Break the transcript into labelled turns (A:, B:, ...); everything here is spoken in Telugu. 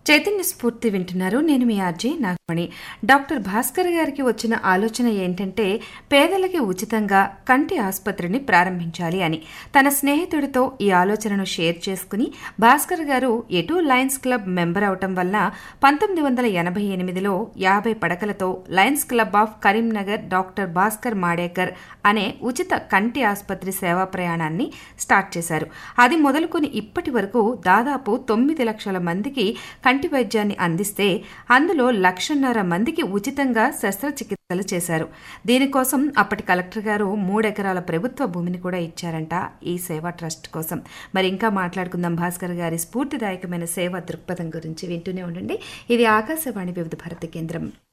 A: చైతన్య స్ఫూర్తి వింటున్నారు నేను మీ ఆర్జీ నాగమణి డాక్టర్ భాస్కర్ గారికి వచ్చిన ఆలోచన ఏంటంటే పేదలకి ఉచితంగా కంటి ఆసుపత్రిని ప్రారంభించాలి అని తన స్నేహితుడితో ఈ ఆలోచనను షేర్ చేసుకుని భాస్కర్ గారు ఎటు లయన్స్ క్లబ్ మెంబర్ అవటం వల్ల పంతొమ్మిది వందల ఎనభై ఎనిమిదిలో యాభై పడకలతో lions club of Karimnagar doctor Bhaskar Madekar అనే ఉచిత కంటి ఆసుపత్రి సేవా ప్రయాణాన్ని స్టార్ట్ చేశారు అది మొదలుకొని ఇప్పటి వరకు దాదాపు తొమ్మిది లక్షల మందికి కంటి వైద్యాన్ని అందిస్తే అందులో లక్షన్నర మందికి ఉచితంగా శస్త్రచికిత్సలు చేశారు దీనికోసం అప్పటి కలెక్టర్ గారు మూడెకరాల ప్రభుత్వ భూమిని కూడా ఇచ్చారంట ఈ సేవా ట్రస్ట్ కోసం మరి ఇంకా మాట్లాడుకుందాం భాస్కర్ గారి స్ఫూర్తిదాయకమైన సేవా దృక్పథం గురించి వింటూనే ఉండండి ఇది ఆకాశవాణి వివిధ భారతి కేంద్రం